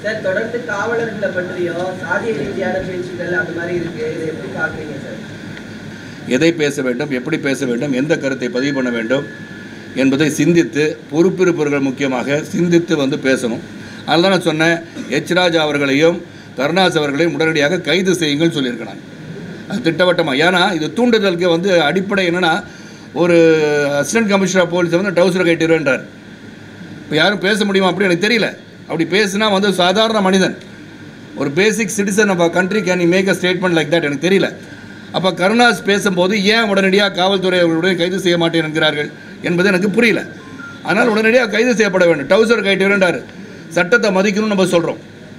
Sir தொடர்ந்து காவலர்களை பற்றியும் சாதிய ரீதியான பேச்சுக்கள் அந்த மாதிரி இருக்கு இதை எப்படி பாக்குறீங்க சார் எதை பேச வேண்டும் எப்படி பேச வேண்டும் எந்த கருத்தை பதிவு பண்ண வேண்டும் என்பதை சிந்தித்து பொறுப்பிருப்பவர்கள் முக்கியமாக சிந்தித்து வந்து பேசணும் அதனால நான் சொன்னேன் எச் ராஜா அவர்களையும் கருணாஸ் அவர்களையும் உடனடியாக கைது செய்யுங்கள்னு சொல்லியிருக்கேன் நான் அது திட்டவட்டமாக ஏன்னா இது தூண்டுதலுக்கு வந்து அடிப்படை என்னென்னா ஒரு அசிஸ்டன்ட் கமிஷனர் ஆஃப் போலீஸ் வந்து டவுசர் கட்டிடுவேன்றார் இப்போ யாரும் பேச முடியுமா அப்படி எனக்கு தெரியல அப்படி பேசுனா வந்து சாதாரண மனிதன் ஒரு basic citizen of a country can you make a statement like that எனக்கு தெரியல அப்போ கருணாஸ் பேசும்போது ஏன் உடனடியாக காவல்துறை அவர்களுடைய கைது செய்ய மாட்டேன் என்கிறார்கள் என்பது எனக்கு புரியல ஆனால் உடனடியாக கைது செய்யப்பட வேண்டும் டவுசர் கைட்டு வேண்டார் சட்டத்தை மதிக்கணும்னு நம்ம சொல்கிறோம்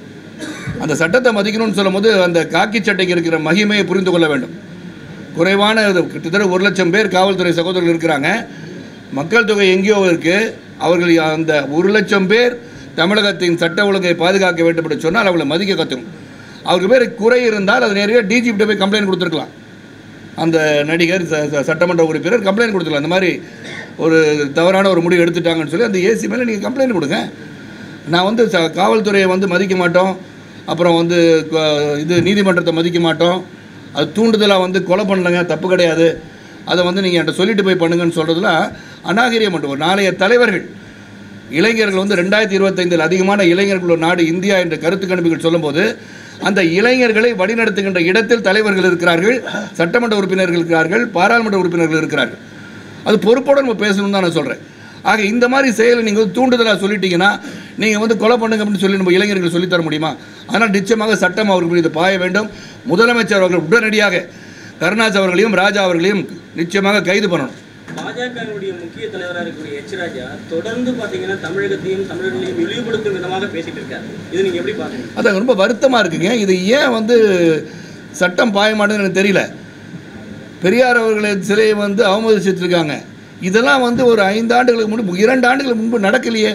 அந்த சட்டத்தை மதிக்கணும்னு சொல்லும்போது அந்த காக்கி சட்டைக்கு இருக்கிற மகிமையை புரிந்து கொள்ள வேண்டும் குறைவான இது கிட்டத்தட்ட ஒரு லட்சம் பேர் காவல்துறை சகோதரர்கள் இருக்கிறாங்க மக்கள் தொகை எங்கேயோ இருக்குது அவர்கள் அந்த ஒரு லட்சம் பேர் தமிழகத்தின் சட்ட ஒழுங்கை பாதுகாக்க வேண்டும் என்று சொன்னால் அவங்களை மதிக்க கற்றுக்கும் அவருக்கு பேர் குறை இருந்தால் அது நேரடியாக டிஜிபிட்ட போய் கம்ப்ளைண்ட் கொடுத்துருக்கலாம் அந்த நடிகர் ச- ச- சட்டமன்ற உறுப்பினர் கம்ப்ளைண்ட் கொடுத்துக்கலாம் இந்த மாதிரி ஒரு தவறான ஒரு முடிவு எடுத்துட்டாங்கன்னு சொல்லி அந்த ஏசி மேலே நீங்கள் கம்ப்ளைண்ட் கொடுங்க நான் வந்து ச- காவல்துறையை வந்து மதிக்க மாட்டோம் அப்புறம் வந்து க- இது நீதிமன்றத்தை மதிக்க மாட்டோம் அது தூண்டுதலாக வந்து கொலை பண்ணலங்க தப்பு கிடையாது அதை வந்து நீங்கள் என்கிட்ட சொல்லிட்டு போய் பண்ணுங்கன்னு சொல்கிறதுலாம் அநாகரியம் மட்டும் ஒரு நாளைய தலைவர்கள் இளைஞர்கள் வந்து ரெண்டாயிரத்தி இருபத்தைந்தில் அதிகமான இளைஞர்கள் ஒரு நாடு இந்தியா என்ற கருத்து கணிப்புகள் சொல்லும்போது அந்த இளைஞர்களை வழிநடத்துகின்ற இடத்தில் தலைவர்கள் இருக்கிறார்கள் சட்டமன்ற உறுப்பினர்கள் இருக்கிறார்கள் பாராளுமன்ற உறுப்பினர்கள் இருக்கிறார்கள் அது பொறுப்போடு நம்ம பேசணும்னு தான் நான் சொல்கிறேன் ஆக இந்த மாதிரி செயலை நீங்கள் வந்து தூண்டுதலாக சொல்லிட்டீங்கன்னா நீங்கள் வந்து கொலை பண்ணுங்க அப்படின்னு சொல்லி நம்ம இளைஞர்கள் சொல்லித்தர முடியுமா அதனால் நிச்சயமாக சட்டம் அவர்கள் மீது பாய வேண்டும் முதலமைச்சர் அவர்கள் உடனடியாக கருணாஸ் அவர்களையும் ராஜா அவர்களையும் நிச்சயமாக கைது பண்ணணும் பாஜகவினுடைய முக்கிய தலைவராக இருக்கக்கூடிய எச் ராஜா தொடர்ந்து பார்த்தீங்கன்னா தமிழகத்தையும் தமிழர்களையும் இழிவுபடுத்தும் விதமாக பேசிட்டு இருக்காரு இது நீங்க எப்படி பாக்குறீங்க அது ரொம்ப வருத்தமாக இருக்குங்க இது ஏன் வந்து சட்டம் பாய மாட்டேங்குதுன்னு எனக்கு தெரியல பெரியார் அவர்களின் சிலையை வந்து அவமதிச்சிட்ருக்காங்க இதெல்லாம் வந்து ஒரு ஐந்து ஆண்டுகளுக்கு முன்பு இரண்டு ஆண்டுகளுக்கு முன்பு நடக்கலையே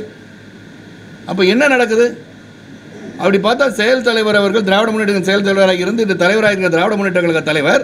அப்போ என்ன நடக்குது அப்படி பார்த்தா செயல் தலைவர் அவர்கள் திராவிட முன்னேற்ற கழக செயல் தலைவராக இருந்து இந்த தலைவராக இருக்கிற திராவிட முன்னேற்ற கழக தலைவர்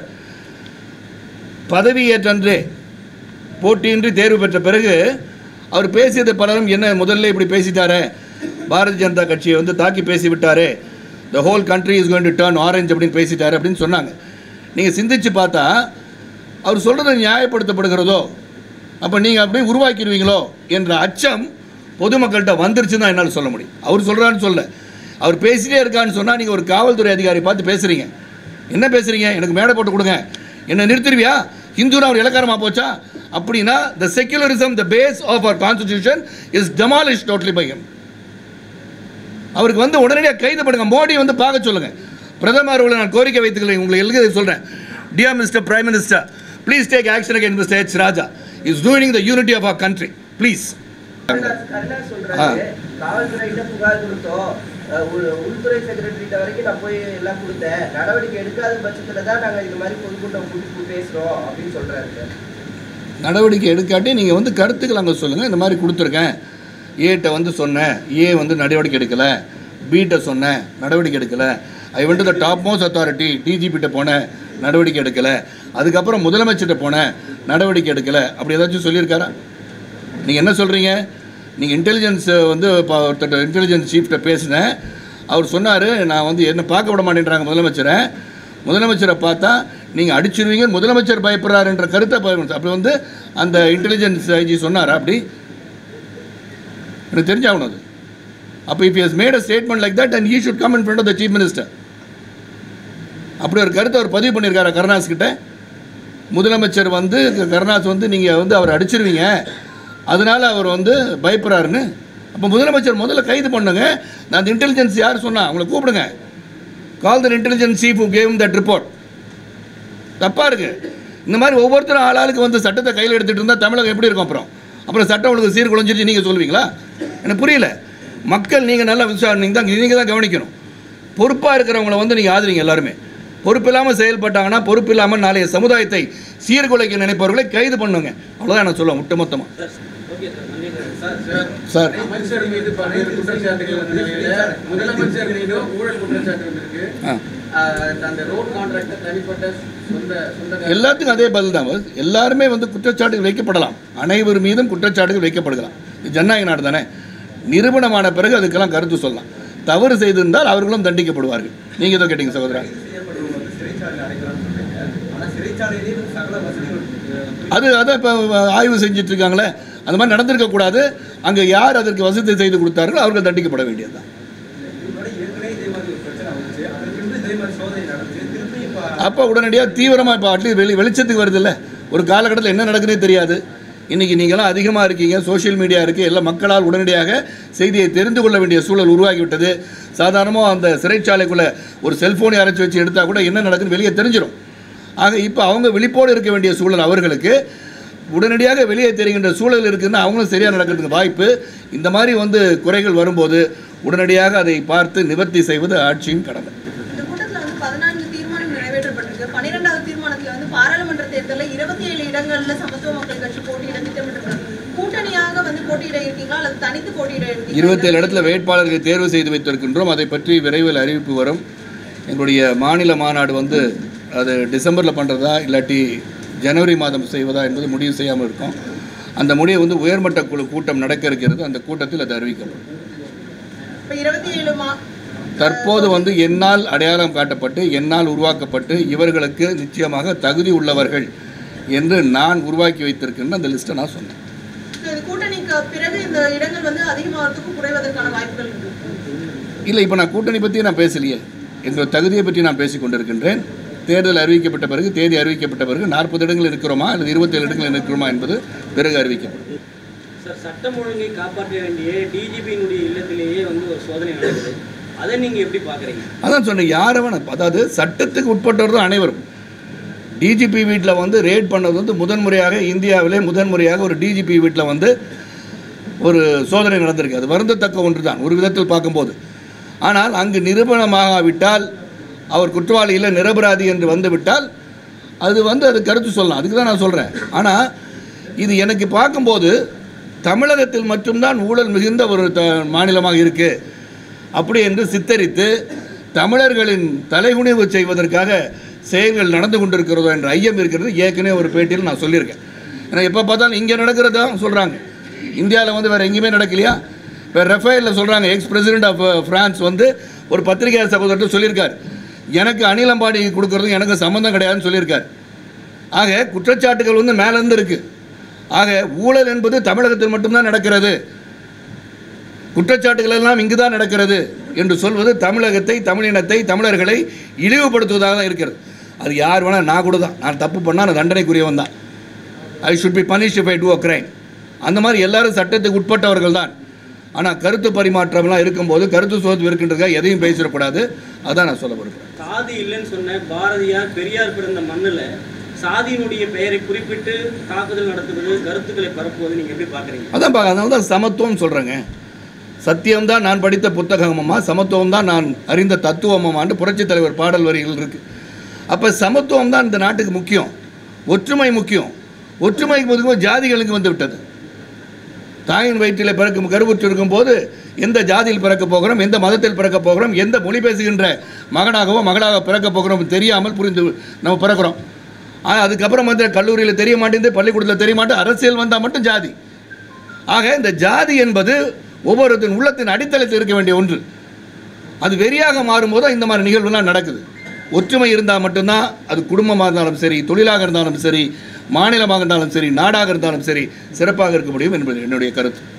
பதவியேற்றன்றே போட்டியின்றி தேர்வு பெற்ற பிறகு அவர் பேசியது பலரும் என்ன முதல்ல இப்படி பேசிட்டாரே பாரதிய ஜனதா கட்சியை வந்து தாக்கி பேசி விட்டாரே the whole country is going to turn orange அப்படின்னு பேசிட்டாரு அப்படின்னு சொன்னாங்க நீங்கள் சிந்திச்சு பார்த்தா அவர் சொல்கிறது நியாயப்படுத்தப்படுகிறதோ அப்போ நீங்கள் அப்படியே உருவாக்கிடுவீங்களோ என்ற அச்சம் பொதுமக்கள்கிட்ட வந்துருச்சுன்னு தான் என்னால் சொல்ல முடியும் அவர் சொல்கிறான்னு சொல்ல அவர் பேசிட்டே இருக்கான்னு சொன்னால் நீங்கள் ஒரு காவல்துறை அதிகாரி பார்த்து பேசுகிறீங்க என்ன பேசுகிறீங்க எனக்கு மேடை போட்டு கொடுங்க என்ன நிறுத்திடுவியா ஹிந்துனா அவர் இலக்காரமாக போச்சா அப்படின்னா the secularism the base of our constitution is demolish totally by him அவருக்கு வந்து உடனடியாக கைது பண்ணுங்க மோடி வந்து பார்க்க சொல்லுங்க பிரதமர் அவர்களை நான் கோரிக்கை வைத்துக்கிறேன் உங்களை எழுதி சொல்கிறேன் dear mister prime minister please take action again mister H Raja is doing the unity of our country please Karunas Karunas சொல்றாரு காவல்துறையிட்ட புகார் கொடுத்தோம் அஹ் உள்- உள்துறை செக்ரட்டரிட்ட வரைக்கும் நான் போய் எல்லாம் கொடுத்தேன் நடவடிக்கை எடுக்காத பட்சத்துல தான் நாங்க இது மாதிரி பொதுக்கூட்டம் கூட்டி பேசுறோம் அப்படின்னு சொல்றாரு சார் நடவடிக்கை எடுக்காட்டி நீங்கள் வந்து கருத்துக்கள் அங்கே சொல்லுங்கள் இந்த மாதிரி கொடுத்துருக்கேன் ஏட்ட வந்து சொன்னேன் ஏ வந்து நடவடிக்கை எடுக்கலை பீட்ட சொன்னேன் நடவடிக்கை எடுக்கலை ஐ வந்து த டாப் மோஸ்ட் அத்தாரிட்டி டிஜிபிட்ட போனேன் நடவடிக்கை எடுக்கலை அதுக்கப்புறம் முதலமைச்சர்கிட்ட போனேன் நடவடிக்கை எடுக்கலை அப்படி ஏதாச்சும் சொல்லியிருக்காரா நீங்கள் என்ன சொல்கிறீங்க நீங்கள் இன்டெலிஜென்ஸ் வந்து இப்போ ஒருத்தர் இன்டெலிஜென்ஸ் சீஃப்ட்ட பேசினேன் அவர் சொன்னார் நான் வந்து என்ன பார்க்க விட மாட்டேன்றாங்க முதலமைச்சரை முதலமைச்சரை பார்த்தா நீங்கள் அடிச்சிருவீங்க முதலமைச்சர் பயப்படுறாருன்ற கருத்தை பயன்படுத்த அப்படி வந்து அந்த இன்டெலிஜென்ஸ் ஐஜி சொன்னாரா அப்படி எனக்கு தெரிஞ்சாகணும் அது அப்போ if has made a statement like that and he should come in front of the chief minister அப்படி ஒரு கருத்தை அவர் பதிவு பண்ணியிருக்காரா கருணாஸ் கிட்ட முதலமைச்சர் வந்து கருணாஸ் வந்து நீங்கள் வந்து அவர் அடிச்சிருவீங்க அதனால அவர் வந்து பயப்படுறாருன்னு அப்போ முதலமைச்சர் முதல்ல கைது பண்ணுங்க நான் அந்த இன்டெலிஜென்ஸ் யார் சொன்னா அவங்கள கூப்பிடுங்க call the intelligence chief came that report தப்பாக இருக்கு இந்த மாதிரி ஒவ்வொருத்தரும் ஆளாளுக்கு வந்து சட்டத்தை கையில் எடுத்துகிட்டு இருந்தால் தமிழகம் எப்படி இருக்கும் அப்புறம் அப்புறம் சட்டம் ஒழுங்கு சீர்குலைஞ்சிட்டு நீங்கள் சொல்லுவீங்களா எனக்கு புரியல மக்கள் நீங்கள் நல்லா விசாரணை நீங்கள் தான் நீங்கள் தான் கவனிக்கணும் பொறுப்பாக இருக்கிறவங்கள வந்து நீங்கள் ஆதரிங்க எல்லாருமே பொறுப்பு இல்லாமல் செயல்பட்டாங்கன்னா பொறுப்பு இல்லாமல் நாளைய சமுதாயத்தை சீர்குலைக்க நினைப்பவர்களை கைது பண்ணுங்க அவ்வளோதான் நான் சொல்லுவேன் ஒட்டுமொத்தமாக சார் ஓகே சார் நன்றி சார் சார் சார் அமைச்சர் மீது பல்வேறு குற்றச்சாட்டுகள் வந்த நிலையில முதலமைச்சர் மீதும் ஊழல் குற்றச்சாட்டு வந்திருக்கு ஆ ஆஹ் அந்த ரோட் கான்ட்ராக்டர் தனிப்பட்ட சொந்த சொந்த எல்லாத்துக்கும் அதே பதில் தான் பாஸ். எல்லாருமே வந்து குற்றச்சாட்டுகள் வைக்கப்படலாம் அனைவர் மீதும் குற்றச்சாட்டுகள் வைக்கப்படுகலாம் இது ஜனநாயக நாடு தானே நிரூபணமான பிறகு அதுக்கெல்லாம் கருத்து சொல்லலாம் தவறு செய்திருந்தால் அவர்களும் தண்டிக்கப்படுவார்கள் நீங்கள் ஏதோ கேட்டீங்க சகோதரா செய்யப்படுவது வந்து சிறைச்சாலையில் அடைக்கலாம்னு சொல்றீங்க ஆனா சிறைச்சாலையிலேயே வந்து சகல வசதிகள் அஹ், அது அதான் இப்போ ஆய்வு செஞ்சுட்டு இருக்காங்களே அந்த மாதிரி நடந்திருக்கக்கூடாது அங்கே யார் அதற்கு வசதி செய்து கொடுத்தார்களோ அவர்கள் தண்டிக்கப்பட வேண்டியதுதான் முன்னாடி ஏற்கனவே இதே மாதிரி ஒரு பிரச்சனை வந்துச்சு அதற்கு பின்பு இதே மாதிரி சோதனை நடந்துச்சு திருப்பி இப்போ அப்போ உடனடியாக தீவிரமாக இப்போ அட்லீஸ்ட் வெளி வெளிச்சத்துக்கு வருதுல்ல ஒரு காலகட்டத்தில் என்ன நடக்குதுனே தெரியாது இன்றைக்கி நீங்களாம் அதிகமாக இருக்கீங்க சோஷியல் மீடியா இருக்குது எல்லா மக்களால் உடனடியாக செய்தியை தெரிந்து கொள்ள வேண்டிய சூழல் உருவாகிவிட்டது சாதாரணமாக அந்த சிறைச்சாலைக்குள்ளே ஒரு செல்ஃபோனை அரைச்சி வச்சு எடுத்தால் கூட என்ன நடக்குதுன்னு வெளியே தெரிஞ்சிடும் ஆக இப்போ அவங்க விழிப்போடு இருக்க வேண்டிய சூழல் அவர்களுக்கு உடனடியாக வெளியே தெரிகின்ற சூழல் இருக்குதுன்னா அவங்களும் சரியாக நடக்கிறதுக்கு வாய்ப்பு இந்த மாதிரி வந்து குறைகள் வரும்போது உடனடியாக அதை பார்த்து நிவர்த்தி செய்வது ஆட்சியின் கடமை இந்த கூட்டத்துல வந்து பதினான்கு தீர்மானம் நிறைவேற்றப்பட்டிருக்கு பன்னிரெண்டாவது தீர்மானத்துல வந்து பாராளுமன்ற தேர்தலில் இருபத்தி ஏழு இடங்கள்ல சமத்துவ மக்கள் கட்சி போட்டியிட திட்டமிட்டிருக்காங்க கூட்டணியாக வந்து போட்டியிட இருக்கீங்களா அல்லது தனித்து போட்டியிட இருக்கீங்களா இருபத்தேழு இடத்துல வேட்பாளர்களை தேர்வு செய்து வைத்திருக்கின்றோம் அதை பற்றி விரைவில் அறிவிப்பு வரும் எங்களுடைய மாநில மாநாடு வந்து அது டிசம்பரில் பண்ணுறதா இல்லாட்டி ஜனவரி மாதம் செய்வதா என்பது முடிவு செய்யாமல் இருக்கும் அந்த முடிவை வந்து உயர்மட்ட குழு கூட்டம் நடக்க இருக்கிறது அந்த கூட்டத்தில் அது அறிவிக்கப்படும் இப்ப இருபத்தி ஏழு மா தற்போது வந்து என்னால் அடையாளம் காட்டப்பட்டு என்னால் உருவாக்கப்பட்டு இவர்களுக்கு நிச்சயமாக தகுதி உள்ளவர்கள் என்று நான் உருவாக்கி வைத்திருக்கின்ற அந்த லிஸ்ட்டை நான் சொன்னேன் இது கூட்டணிக்கு பிறகு இந்த இடங்கள் வந்து அதிகமாகிறதுக்கும் குறைவதற்கான வாய்ப்புகள் இருக்கு இல்லை இப்போ நான் கூட்டணி பற்றி நான் பேசலையே எங்கள் தகுதியை பற்றி நான் பேசிக் கொண்டிருக்கின்றேன் தேர்தல் அறிவிக்கப்பட்ட பிறகு தேதி அறிவிக்கப்பட்ட பிறகு நாற்பது இடங்கள் இருக்கிறோமா அல்லது இருபத்தேழு இடங்கள் இருக்கிறோமா என்பது பிறகு அறிவிக்கப்படும் சார் சட்டம் ஒழுங்கை காப்பாற்ற வேண்டிய டிஜிபியினுடைய இல்லத்திலேயே வந்து ஒரு சோதனை நடக்குது அதை நீங்க எப்படி பாக்குறீங்க அதான் சொன்னேன் யாரை வேணும் அதாவது சட்டத்துக்கு உட்பட்டவர் தான் அனைவரும் டிஜிபி வீட்டில் வந்து ரேட் பண்ணது வந்து முதன்முறையாக இந்தியாவிலே முதன்முறையாக ஒரு டிஜிபி வீட்டில் வந்து ஒரு சோதனை நடந்திருக்கு அது வருந்தத்தக்க ஒன்று தான் ஒரு விதத்தில் பார்க்கும்போது ஆனால் அங்கு நிரூபணமாகாவிட்டால் அவர் குற்றவாளி இல்லை நிரபராதி என்று வந்துவிட்டால் அது வந்து அது கருத்து சொல்லலாம் அதுக்கு தான் நான் சொல்கிறேன் ஆனால் இது எனக்கு பார்க்கும்போது தமிழகத்தில் மட்டும்தான் ஊழல் மிகுந்த ஒரு த மாநிலமாக இருக்குது அப்படி என்று சித்தரித்து தமிழர்களின் தலைகுனிவு செய்வதற்காக செயல்கள் நடந்து கொண்டிருக்கிறதோ என்ற ஐயம் இருக்கிறது ஏற்கனவே ஒரு பேட்டியில் நான் சொல்லியிருக்கேன் ஏன்னா எப்போ பார்த்தாலும் இங்கே நடக்கிறதா சொல்கிறாங்க இந்தியாவில் வந்து வேறு எங்கேயுமே நடக்கலையா இப்போ ரஃபேலில் சொல்கிறாங்க எக்ஸ் பிரசிடென்ட் ஆஃப் ஃப்ரான்ஸ் வந்து ஒரு பத்திரிகை சகோதரர்கிட்ட சொல்லியிருக்கார் எனக்கு அனில் அம்பானி கொடுக்கறதும் எனக்கு சம்மந்தம் கிடையாதுன்னு சொல்லியிருக்கார் ஆக குற்றச்சாட்டுகள் வந்து மேலேருந்து இருக்குது ஆக ஊழல் என்பது தமிழகத்தில் மட்டும்தான் நடக்கிறது குற்றச்சாட்டுகள் எல்லாம் இங்கு தான் நடக்கிறது என்று சொல்வது தமிழகத்தை தமிழினத்தை தமிழர்களை இழிவுபடுத்துவதாக தான் இருக்கிறது அது யார் வேணால் நான் கூட தான் நான் தப்பு பண்ணால் நான் தண்டனைக்குரியவன் தான் I should be punish if I do a crime அந்த மாதிரி எல்லாரும் சட்டத்துக்கு உட்பட்டவர்கள் தான் ஆனால் கருத்து பரிமாற்றம்லாம் இருக்கும்போது கருத்து சோதனை இருக்கின்றதுக்காக எதையும் பேசிடக்கூடாது அதான் நான் சொல்ல விரும்புகிறேன் சாதி இல்லைன்னு சொன்ன பாரதியார் பெரியார் பிறந்த மண்ணுல சாதியினுடைய பெயரை குறிப்பிட்டு தாக்குதல் நடத்துவது கருத்துக்களை பரப்புவது நீங்க எப்படி பாக்குறீங்க அதான் பார்க்க அதனால தான் சமத்துவம் சொல்கிறேங்க சத்தியம்தான் நான் படித்த புத்தகமம்மா சமத்துவம் தான் நான் அறிந்த தத்துவமமான்னு புரட்சித் தலைவர் பாடல் வரிகள் இருக்குது அப்போ சமத்துவம் தான் இந்த நாட்டுக்கு முக்கியம் ஒற்றுமை முக்கியம் ஒற்றுமைக்கு முதுகும் ஜாதிகளுக்கு வந்து விட்டது தாயின் வயிற்றில் பிறக்கும் கருவுற்று இருக்கும்போது எந்த ஜாதியில் பிறக்க போகிறோம் எந்த மதத்தில் பிறக்க போகிறோம் எந்த மொழி பேசுகின்ற மகனாகவோ மகளாக பிறக்க போகிறோம் தெரியாமல் புரிந்து நம்ம பிறக்கிறோம் ஆனால் அதுக்கப்புறம் வந்து கல்லூரியில் தெரிய மாட்டேங்குது பள்ளிக்கூடத்தில் தெரிய மாட்டேன் அரசியல் வந்தால் மட்டும் ஜாதி ஆக இந்த ஜாதி என்பது ஒவ்வொருத்தின் உள்ளத்தின் அடித்தளத்தில் இருக்க வேண்டிய ஒன்று அது வெறியாக மாறும்போது இந்த மாதிரி நிகழ்வுலாம் நடக்குது ஒற்றுமை இருந்தால் மட்டும்தான் அது குடும்பமாக இருந்தாலும் சரி தொழிலாக இருந்தாலும் சரி மாநிலமாக இருந்தாலும் சரி நாடாக இருந்தாலும் சரி சிறப்பாக இருக்க முடியும் என்பது என்னுடைய கருத்து